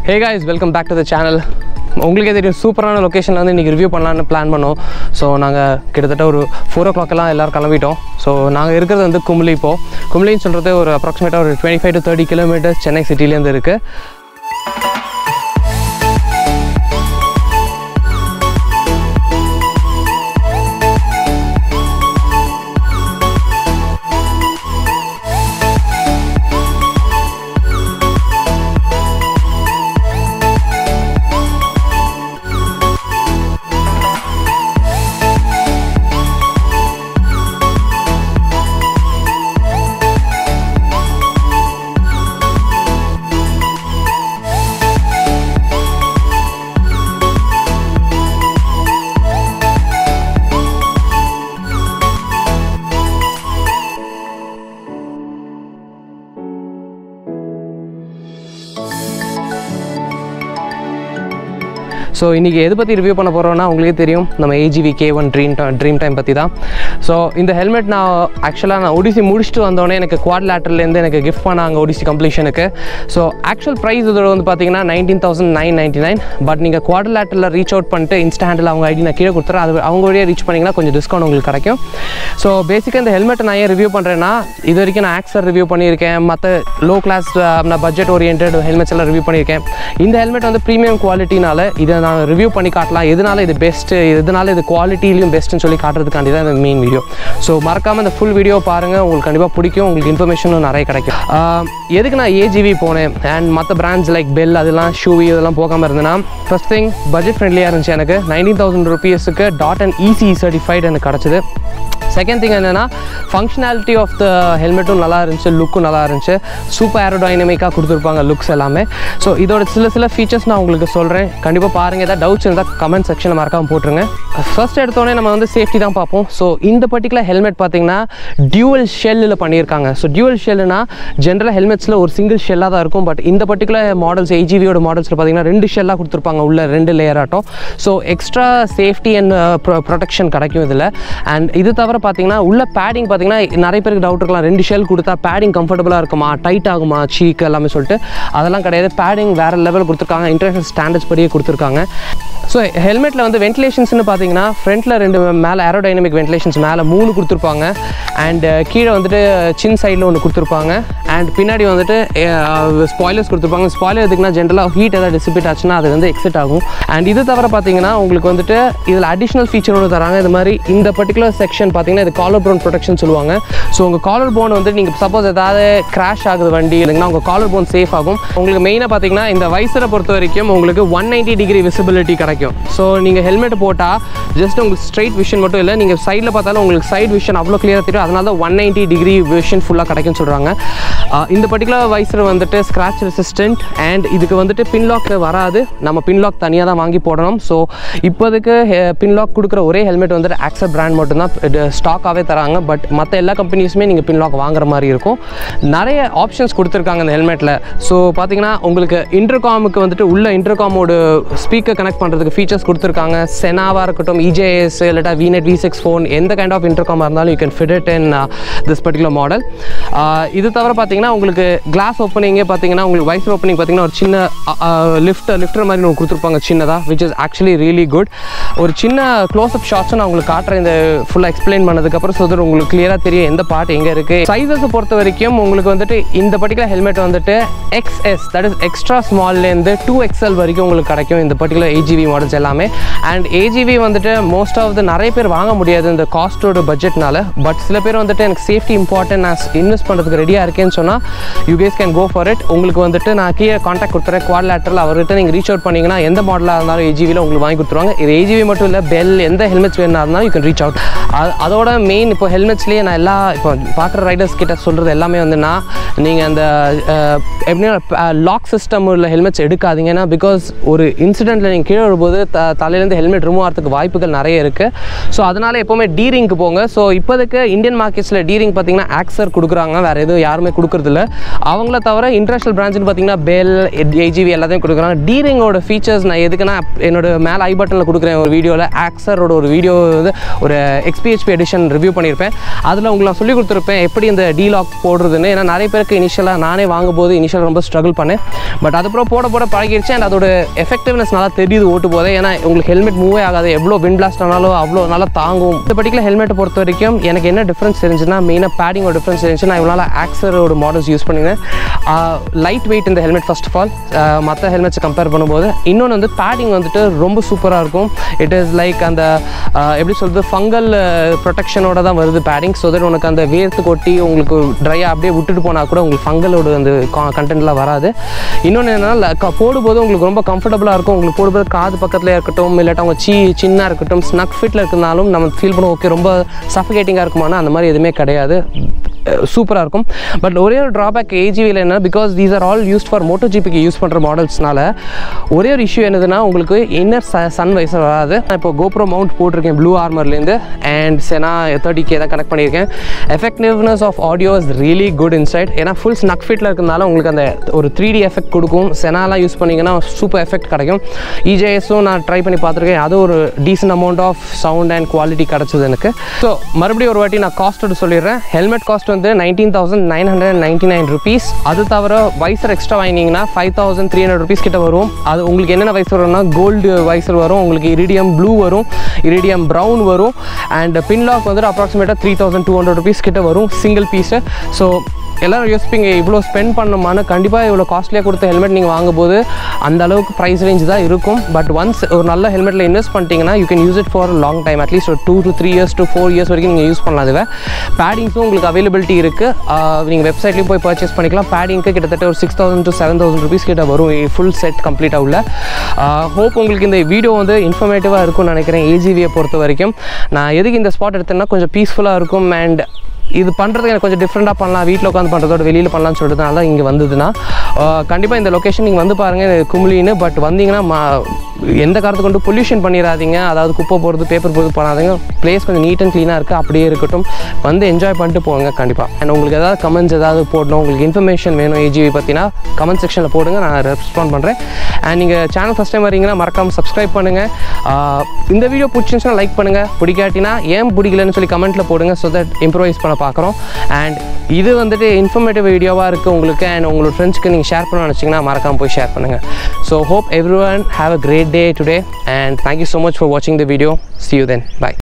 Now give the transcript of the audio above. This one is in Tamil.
hey guys welcome back to the channel உங்களுக்கே தெரியும் சூப்பரான லொக்கேஷனில் வந்து இன்றைக்கி ரிவ்யூ பண்ணலான்னு பிளான் பண்ணோம் ஸோ நாங்கள் கிட்டத்தட்ட ஒரு ஃபோர் ஓ கிளாக்கெல்லாம் எல்லோரும் கிளம்பிட்டோம் ஸோ நாங்கள் இருக்கிறது வந்து கும்ளி இப்போது கும்ளின்னு சொல்கிறது ஒரு அப்ராக்சிமேட்டாக ஒரு twenty five to thirty kilometres Chennai சிட்டிலேருந்து இருக்குது ஸோ இன்றைக்கி எது பற்றி ரிவ்யூ பண்ண போகிறோன்னா உங்களுக்கே தெரியும் நம்ம AGV K one dream dream time பற்றி தான் ஸோ இந்த ஹெல்மெட் நான் ஆக்சுவலாக நான் ஒடிசி முடிச்சுட்டு வந்தோடனே எனக்கு குவாட் லேட்டர்லேருந்து எனக்கு கிஃப்ட் பண்ணாங்க ஒடிசி கம்ப்ளீஷனுக்கு ஸோ ஆக்சுவல் ப்ரைஸ் இதோட வந்து பார்த்தீங்கன்னா nineteen thousand nine ninety nine but நீங்கள் குவாட் லேட்டரில் ரீச் அவுட் பண்ணிட்டு இன்ஸ்டா ஹேண்டில் அவங்க ஐடி நான் கீழே கொடுத்துறேன் அது அவங்க வழியாக ரீச் பண்ணிங்கன்னா கொஞ்சம் டிஸ்கவுண்ட் உங்களுக்கு கிடைக்கும் ஸோ பேசிக்காக இந்த ஹெல்மெட்டை நான் ஏன் ரிவ்யூ பண்ணுறேன்னா இது வரைக்கும் நான் ஆக்சர் ரிவ்யூ பண்ணியிருக்கேன் மற்ற லோ கிளாஸ் நான் பட்ஜெட் ஓரியன்ட் ஹெல்மெட்ஸ் எல்லாம் ரிவ்யூ பண்ணியிருக்கேன் இந்த ஹெல்மெட் வந்து ப்ரீமியம் குவாலிட்டினால இதை நான் ரிவ்யூ பண்ணி காட்டலாம் எதனால இது பெஸ்ட்டு எதனால இது குவாலிட்டிலையும் பெஸ்ட்டுன்னு சொல்லி காட்டுறதுக்காண்டி தான் இந்த மெயின் வீடியோ ஸோ மறக்காமல் இந்த ஃபுல் வீடியோ பாருங்கள் உங்களுக்கு கண்டிப்பாக பிடிக்கும் உங்களுக்கு இன்ஃபர்மேஷனும் நிறைய கிடைக்கும் ஆஹ் எதுக்கு நான் ஏஜிவி போனேன் அண்ட் மற்ற பிராண்ட்ஸ் லைக் பெல் அதெல்லாம் ஷூவி இதெல்லாம் போகாமல் இருந்தேன்னா ஃபஸ்ட் திங் பட்ஜெட் ஃப்ரெண்ட்லியாக இருந்துச்சு எனக்கு நைன்டீன் தௌசண்ட் ருபீஸுக்கு டாட் அண்ட் இசி சர்டிஃபைட் எனக்கு கிடச்சிது செகண்ட் திங் என்னென்னா ஃபங்க்ஷனாலிட்டி ஆஃப் த ஹெல்மெட்டும் நல்லா இருந்துச்சு லுக்கும் நல்லா இருந்துச்சு சூப்பர் ஏரோடைனமிக்காக கொடுத்துருப்பாங்க லுக்ஸ் எல்லாமே ஸோ இதோட சில சில ஃபீச்சர்ஸ் நான் உங்களுக்கு சொல்கிறேன் கண்டிப்பாக பாருங்கள் ஏதாவது டவுட்ஸ் இருந்தால் கமெண்ட் செக்ஷனில் மறக்காமல் போட்டுருங்க ஃபர்ஸ்ட் எடுத்தோடனே நம்ம வந்து சேஃப்டி தான் பார்ப்போம் ஸோ இந்த பர்டிகுலர் ஹெல்மெட் பார்த்தீங்கன்னா டியூவல் ஷெல்லில் பண்ணியிருக்காங்க ஸோ டியூவல் ஷெல்லுனா ஜென்ரலாக ஹெல்மெட்ஸில் ஒரு சிங்கிள் ஷெல்லாக தான் இருக்கும் பட் இந்த பர்டிகுலர் மாடல்ஸ் ஏஜிவியோட மாடல்ஸில் பார்த்தீங்கன்னா ரெண்டு ஷெல்லாக கொடுத்துருப்பாங்க உள்ள ரெண்டு லேயர் ஆட்டம் so extra safety and protection கிடைக்கும் இதில் அண்ட் இது தவிர பார்த்தீங்கன்னா உள்ள பேடிங் பார்த்தீங்கன்னா நிறைய பேருக்கு டவுட் இருக்கலாம் ரெண்டு ஷெல் கொடுத்தா பேடிங் கம்ஃபர்டபுளாக இருக்குமா டைட் ஆகுமா சீக் எல்லாமே சொல்லிட்டு அதெல்லாம் கிடையாது பேடிங் வேறு லெவல் கொடுத்துருக்காங்க இன்டர்நேஷனல் ஸ்டாண்டர்ட்ஸ் படியே கொடுத்துருக்காங்க ஸோ ஹெல்மெட்டில் வந்து வென்டிலேஷன்ஸ்னு பார்த்தீங்கன்னா ஃப்ரண்ட்டில் ரெண்டு மேலே ஏரோடைனமிக் வென்டிலேஷன்ஸ் மேலே மூணு கொடுத்துருப்பாங்க அண்ட் கீழே வந்துட்டு சின் சைடில் ஒன்று கொடுத்துருப்பாங்க அண்ட் பின்னாடி வந்துட்டு ஸ்பாய்லர்ஸ் கொடுத்துருப்பாங்க ஸ்பாய்லர் எதுக்குன்னா ஜென்ரலாக ஹீட் ஏதாவது டிசிபேட் ஆச்சுன்னா அது வந்து எக்ஸிட் ஆகும் அண்ட் இது தவிர பார்த்தீங்கன்னா உங்களுக்கு வந்துட்டு இதில் அடிஷ்னல் ஃபீச்சர் ஒன்று தராங்க இது மாதிரி இந்த பர்டிகுலர் செக்ஷன் பார்த்தீங்கன்னா இது காலர் போன் ப்ரொடெக்ஷன் சொல்லுவாங்க ஸோ உங்கள் காலர் போன் வந்து நீங்கள் சப்போஸ் ஏதாவது கிராஷ் ஆகுது வண்டி இல்லைங்கன்னா உங்கள் காலர் போன் சேஃப் ஆகும் உங்களுக்கு மெயினாக பார்த்தீங்கன்னா இந்த வைசரை பொறுத்த வரைக்கும் உங்களுக்கு ஒன் நைன்ட்டி டிகிரி விசிபிலிட்டி கிடைக்கும் ஸோ நீங்கள் ஹெல்மெட் போட்டால் ஜஸ்ட் உங்களுக்கு ஸ்ட்ரைட் விஷன் மட்டும் இல்லை நீங்கள் சைடில் பார்த்தாலும் உங்களுக்கு சைட் விஷன் அவ்வளோ கிளியராக தெரியும் அதனால தான் ஒன் நைன்ட்டி டிகிரி விஷன் ஃபுல்லாக கிடைக்கும்னு சொல்கிறாங்க இந்த பர்டிகுலர் வைசர் வந்துட்டு ஸ்க்ராட்ச் ரெசிஸ்டன்ட் அண்ட் இதுக்கு வந்துட்டு பின்லாக் வராது நம்ம பின்லாக் தனியாக தான் வாங்கி போடணும் ஸோ இப்போதைக்கு பின்லாக் கொடுக்குற ஒரே ஹெல்மெட் வந்துட்டு ஆக்சர் பிராண்ட் மட்டும்தான் ஸ்டாக்காகவே தராங்க பட் மற்ற எல்லா கம்பெனிஸுமே நீங்கள் பின்லாக் வாங்குற மாதிரி இருக்கும் நிறைய ஆப்ஷன்ஸ் கொடுத்துருக்காங்க இந்த ஹெல்மெட்டில் ஸோ பார்த்தீங்கன்னா உங்களுக்கு இன்டர்காமுக்கு வந்துட்டு உள்ள இன்டர்காமோட ஸ்பீக்கர் கனெக்ட் பண்ணுறதுக்கு ஃபீச்சர்ஸ் கொடுத்துருக்காங்க செனாவாக இருக்கட்டும் இஜேஎஸ் இல்லாட்டா விநெட் வி சிக்ஸ் ஃபோன் எந்த கைண்ட் ஆஃப் இன்டர்காமாக இருந்தாலும் you can fit it in this particular model இது தவிர பார்த்தீங்கன்னா உங்களுக்கு கிளாஸ் ஓப்பனிங்கே பார்த்தீங்கன்னா உங்களுக்கு வைசர் ஓப்பனிங் பார்த்தீங்கன்னா ஒரு சின்ன லிஃப்ட் லிஃப்டர் மாதிரி ஒன்று கொடுத்துருப்பாங்க சின்னதாக which is actually really good ஒரு சின்ன க்ளோஸ்அப் ஷாட்ஸும் நான் உங்களுக்கு காட்டுறேன் இந்த ஃபுல்லாக எக்ஸ்பிளைன் பண்ணதுக்கப்புறம் ஸோ தட் உங்களுக்கு கிளியராக தெரியும் எந்த பார்ட் எங்கே இருக்குது சைஸஸை பொறுத்த வரைக்கும் உங்களுக்கு வந்துட்டு இந்த பர்டிகுலர் ஹெல்மெட் வந்துட்டு எக்ஸ்எஸ் தட் இஸ் எக்ஸ்ட்ரா ஸ்மால்லேருந்து டூ எக்ஸ்எல் வரைக்கும் உங்களுக்கு கிடைக்கும் இந்த பர்டிகுலர் ஏஜிவி மாடல்ஸ் எல்லாமே அண்ட் ஏஜிவி வந்துட்டு மோஸ்ட் ஆஃப் த நிறைய பேர் வாங்க முடியாது இந்த காஸ்ட்டோட பட்ஜெட்னால பட் சில பேர் வந்துட்டு எனக்கு சேஃப்டி இம்பார்ட்டன்ட் நான் இன்வெஸ்ட் பண்ணுறதுக்கு ரெடியாக இருக்கேன்னு சொன்னால் you case can go for it உங்களுக்கு வந்துட்டு நான் கீழே காண்டாக்ட் கொடுத்துறேன் குவாட் லேட்டரில் அவர்கிட்ட நீங்கள் ரீச் அவுட் பண்ணிங்கன்னா எந்த மாடலாக இருந்தாலும் ஏஜிவியில் உங்களுக்கு வாங்கி கொடுத்துருவாங்க இது ஏஜிவி மட்டும் இல்லை பெல் எந்த ஹெல்மெட்ஸ் வேணா இருந்தாலும் யூ கேன் ரீச் அவுட் அதோட மெயின் இப்போ ஹெல்மெட்ஸ்லேயே நான் எல்லா இப்போ பார்க்குற ரைடர்ஸ் கிட்ட சொல்கிறது எல்லாமே வந்துன்னா நீங்கள் அந்த அஹ், எப்படின்னா லாக் சிஸ்டம் உள்ள ஹெல்மெட்ஸ் எடுக்காதீங்கன்னா பிகாஸ் ஒரு இன்சிடெண்ட்டில் நீங்கள் கீழே வரும்போது த தலையிலேருந்து ஹெல்மெட் ரிமூவ் ஆகிறதுக்கு வாய்ப்புகள் நிறைய இருக்குது ஸோ அதனால் எப்போவுமே டீரிங்க்கு போங்க ஸோ இப்போதைக்கு இந்தியன் மார்க்கெட்ஸில் டீரிங் பார்த்தீங்கன்னா ஆக்சர் கொடுக்குறாங்க வேறு எதுவும் யாருமே கொடுக்குறதில்ல அவங்கள தவிர இன்டர்நேஷனல் பிரான்ச்சுன்னு பார்த்தீங்கன்னா பெல் ஏஜிவி எல்லாத்தையும் கொடுக்குறாங்க டீரிங்கோட ஃபீச்சர்ஸ் நான் எதுக்குன்னா என்னோட மேலே ஐ பட்டனில் கொடுக்குறேன் ஒரு வீடியோவில் ஆக்சரோட ஒரு வீடியோ வந்து ஒரு சிக்ஸ் பிஹெச்பி எடிஷன் ரிவ்யூ பண்ணியிருப்பேன் அதில் உங்களுக்கு நான் சொல்லி கொடுத்துருப்பேன் எப்படி இந்த டீலாக் போடுறதுன்னு ஏன்னா நிறைய பேருக்கு இனிஷியலாக நானே வாங்கும்போது இனிஷியலாக ரொம்ப ஸ்ட்ரகிள் பண்ணேன் பட் அதுக்கப்புறம் போட போட பழகிடுச்சு அண்ட் அதோட எஃபெக்டிவ்னஸ் நல்லா தெரியுது ஓட்டு போதே ஏன்னா உங்களுக்கு ஹெல்மெட் மூவே ஆகாது எவ்வளோ விண்ட் பிளாஸ்ட் ஆனாலும் அவ்வளோ நல்லா தாங்கும் இந்த பர்டிகுலர் ஹெல்மெட்டை பொறுத்த வரைக்கும் எனக்கு என்ன டிஃப்ரென்ஸ் தெரிஞ்சுன்னா மெயினாக பேடிங்கோட டிஃப்ரென்ஸ் தெரிஞ்சு நான் இவ்வளோ ஆக்சரோட மாடல்ஸ் யூஸ் பண்ணினேன் லைட் வெயிட் இந்த ஹெல்மெட் ஃபர்ஸ்ட் ஆஃப் ஆல் மற்ற ஹெல்மெட்ஸை கம்பேர் பண்ணும்போது இன்னொன்று வந்து பேடிங் வந்துட்டு ரொம்ப சூப்பராக இருக்கும் இட் இஸ் லைக் அந்த ஆஹ், எப்படி சொல்கிறது ஃபங்கல் ப்ரொடெக்ஷனோட தான் வருது பேடிங் ஸோ தட் உனக்கு அந்த வேர்த்து கொட்டி உங்களுக்கு ட்ரையாக அப்படியே விட்டுட்டு போனால் கூட உங்களுக்கு ஃபங்கலோட அந்த கண்டென்ட்லாம் வராது இன்னொன்று என்னன்னா க- போடும்போது உங்களுக்கு ரொம்ப கம்ஃபர்டபுளாக இருக்கும் உங்களுக்கு போடும்போது காது பக்கத்தில் இருக்கட்டும் இல்லாட்டா அவங்க சி சின்ன இருக்கட்டும் ஸ்னக் ஃபிட்டில் இருக்கனாலும் நம்ம ஃபீல் பண்ணுவோம் ஓகே ரொம்ப சஃபிகேட்டிங்காக இருக்குமானா அந்த மாதிரி எதுவுமே கிடையாது சூப்பராக இருக்கும் பட் ஒரே ஒரு ட்ராபேக் ஏஜிவியில் என்ன because these are all used for moto ஜிபிக்கு யூஸ் பண்ணுற மாடல்ஸ்னால ஒரே ஒரு இஷ்யூ என்னதுன்னா உங்களுக்கு இன்னர் சன் வைசர் வராது நான் இப்போ கோப்ரோ மவுண்ட் போட்டிருக்கேன் ப்ளூ ஆர்மர்லேருந்து அண்ட் செனா தேர்ட்டி கே தான் கனெக்ட் பண்ணியிருக்கேன் effectiveness of audio is really good inside ஏன்னா ஃபுல் ஸ்னக் ஃபிட்டில் இருக்கிறதுனால உங்களுக்கு அந்த ஒரு த்ரீ டி எஃபெக்ட் கொடுக்கும் செனாலாம் யூஸ் பண்ணிங்கன்னா சூப்பர் எஃபெக்ட் கிடைக்கும் இஜேஎஸும் நான் ட்ரை பண்ணி பார்த்துருக்கேன் அது ஒரு decent amount of sound and quality கிடச்சிது எனக்கு ஸோ மறுபடியும் ஒரு வாட்டி நான் காஸ்ட்டு சொல்லிடுறேன் ஹெல்மெட் காஸ்ட் வந்து nineteen thousand nine hundred ninety nine rupees அது தவிர வைசர் எக்ஸ்ட்ரா வாங்கினீங்கன்னா five thousand three hundred rupees கிட்ட வரும் அது உங்களுக்கு என்னென்ன வைசர் வரும்னா கோல்டு வைசர் வரும் உங்களுக்கு இரிடியம் ப்ளூ வரும் இரிடியம் ப்ரௌன் வரும் அண்ட் பின்லாக் வந்துட்டு அப்ராக்சிமேட்டாக three thousand two hundred rupees கிட்ட வரும் சிங்கிள் பீஸு ஸோ எல்லாரும் யோசிப்பீங்க இவ்வளோ ஸ்பெண்ட் பண்ணணுமான்னு கண்டிப்பாக இவ்வளோ காஸ்ட்லியாக கொடுத்த ஹெல்மெட் நீங்கள் வாங்கும்போது அந்த அளவுக்கு ப்ரைஸ் ரேஞ்ச் தான் இருக்கும் பட் ஒன்ஸ் ஒரு நல்ல ஹெல்மெட்டில் இன்வெஸ்ட் பண்ணிட்டீங்கன்னா you can use it for long time at least ஒரு two to three years to four years வரைக்கும் நீங்கள் யூஸ் பண்ணலாம் அதுவே பேடிங்ஸும் உங்களுக்கு அவைலபிலிட்டி இருக்குது நீங்கள் வெப்சைட்லேயும் போய் பர்ச்சேஸ் பண்ணிக்கலாம் பேடிங்க்கு கிட்டத்தட்ட ஒரு six thousand to seven thousand rupees கிட்ட வரும் ஃபுல் செட் கம்ப்ளீட்டாக உள்ள ஹோப் உங்களுக்கு இந்த வீடியோ வந்து இன்ஃபர்மேட்டிவாக இருக்கும்னு நினைக்கிறேன் ஏஜிவியை பொறுத்த வரைக்கும் நான் எதுக்கு இந்த ஸ்பாட் எடுத்தேன்னா கொஞ்சம் பீஸ்ஃபுல்லாக இருக்கும் அண்ட் இது பண்ணுறது எனக்கு கொஞ்சம் டிஃப்ரெண்ட்டாக பண்ணலாம் வீட்டில் உட்காந்து பண்ணுறதோட வெளியில் பண்ணலாம்னு சொல்லிட்டு தான் இங்கே வந்ததுன்னா கண்டிப்பாக இந்த லொக்கேஷன் நீங்கள் வந்து பாருங்கள் இது கும்ளின்னு பட் வந்தீங்கன்னா மா எந்த காரத்தை கொண்டு பொல்யூஷன் பண்ணிடாதீங்க அதாவது குப்பை போடுறது பேப்பர் போடுறது பண்ணாதீங்க பிளேஸ் கொஞ்சம் நீட் அண்ட் க்ளீனாக இருக்குது அப்படியே இருக்கட்டும் வந்து என்ஜாய் பண்ணிட்டு போங்க கண்டிப்பாக அண்ட் உங்களுக்கு ஏதாவது கமெண்ட்ஸ் ஏதாவது போடணும் உங்களுக்கு இன்ஃபர்மேஷன் வேணும் ஏஜிவி பற்றினா கமெண்ட் செக்ஷனில் போடுங்க நான் ரெஸ்பாண்ட் பண்ணுறேன் அண்ட் நீங்கள் சேனல் ஃபஸ்ட் டைம் வரீங்கன்னா மறக்காமல் சப்ஸ்கிரைப் பண்ணுங்கள் இந்த வீடியோ பிடிச்சிருந்துச்சுன்னா லைக் பண்ணுங்கள் பிடிக்காட்டினா ஏன் பிடிக்கலன்னு சொல்லி கமெண்ட்டில் போடுங்க ஸோ தட் இம்ப்ரூவைஸ் பண்ண பார்க்குறோம் அண்ட் இது வந்துட்டு இன்ஃபர்மேட்டிவ் வீடியோவாக இருக்குது உங்களுக்கு அண்ட் உங்களோட ஃப்ரெண்ட்ஸ்க்கு நீங்கள் ஷேர் பண்ண நினச்சிங்கன்னா மறக்காமல் போய் ஷேர் பண்ணுங்கள் so hope every one have a great day today and thank you so much for வாட்சிங் the video see you then bye